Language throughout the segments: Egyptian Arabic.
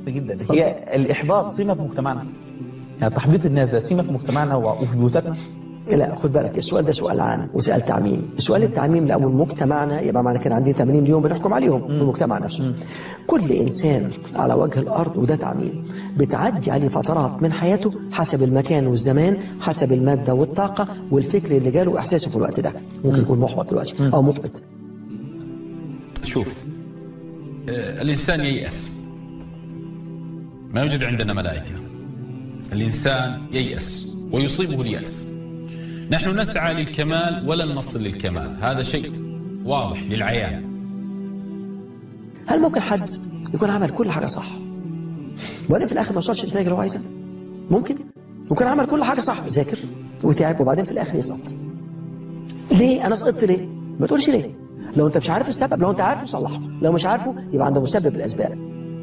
جدا هي الاحباط سمه في مجتمعنا يعني تحبيط الناس ده سمه في مجتمعنا وفي بيوتنا لا خد بالك السؤال ده سؤال عام وسؤال تعميم سؤال التعميم لو من مجتمعنا يبقى معنى كده عندنا 80 مليون بنحكم عليهم من المجتمع نفسه كل انسان على وجه الارض وده تعميم بتعدي عليه فترات من حياته حسب المكان والزمان حسب الماده والطاقه والفكر اللي جاله واحساسه في الوقت ده ممكن يكون محبط دلوقتي او محبط شوف آه، الإنسان ييأس ما يوجد عندنا ملائكة الإنسان ييأس ويصيبه اليأس نحن نسعى للكمال ولن نصل للكمال هذا شيء واضح للعيان هل ممكن حد يكون عمل كل حاجه صح وبعدين في الاخر ما وصلش النتائج اللي هو عايزها ممكن يكون عمل كل حاجه صح ذاكر وتعب وبعدين في الاخر يسقط ليه انا سقطت ليه ما تقولش ليه لو انت مش عارف السبب لو انت عارفه صلحه لو مش عارفه يبقى عند مسبب الاسباب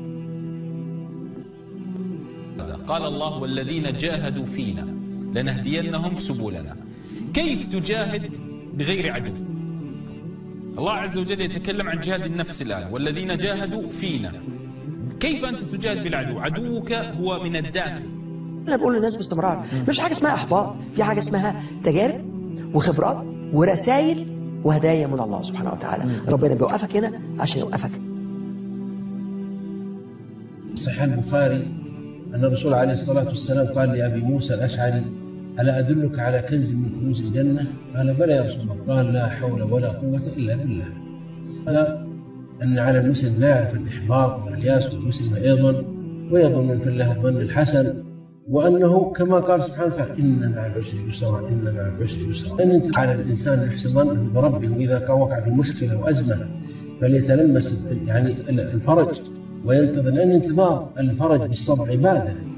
قال الله والذين جاهدوا فينا لنهدينهم سبلنا كيف تجاهد بغير عدو الله عز وجل يتكلم عن جهاد النفس الآن والذين جاهدوا فينا كيف أنت تجاهد بالعدو عدوك هو من الداخل انا بقول للناس باستمرار مش حاجه اسمها احباط في حاجه اسمها تجارب وخبرات ورسائل وهدايا من الله سبحانه وتعالى ربنا بيوقفك هنا عشان يوقفك صحيح البخاري أن الرسول عليه الصلاة والسلام قال لأبي موسى الأشعري ألا أدلك على كنز من كنوز الجنة؟ قال بلى يا رسول الله قال لا حول ولا قوة إلا بالله هذا أن على المسلم لا يعرف الإحباط والياس والمسلم أيضا ويظن في الله الظن الحسن وأنه كما قال سبحانه وتعالى إن مع العسر يسرا إن مع العسر يسرا أن أنت على الإنسان أن يحسن ظنه بربه وإذا وقع في مشكلة وأزمة فليتلمس يعني الفرج وينتظر لأن انتظار الفرج بالصبر عبادة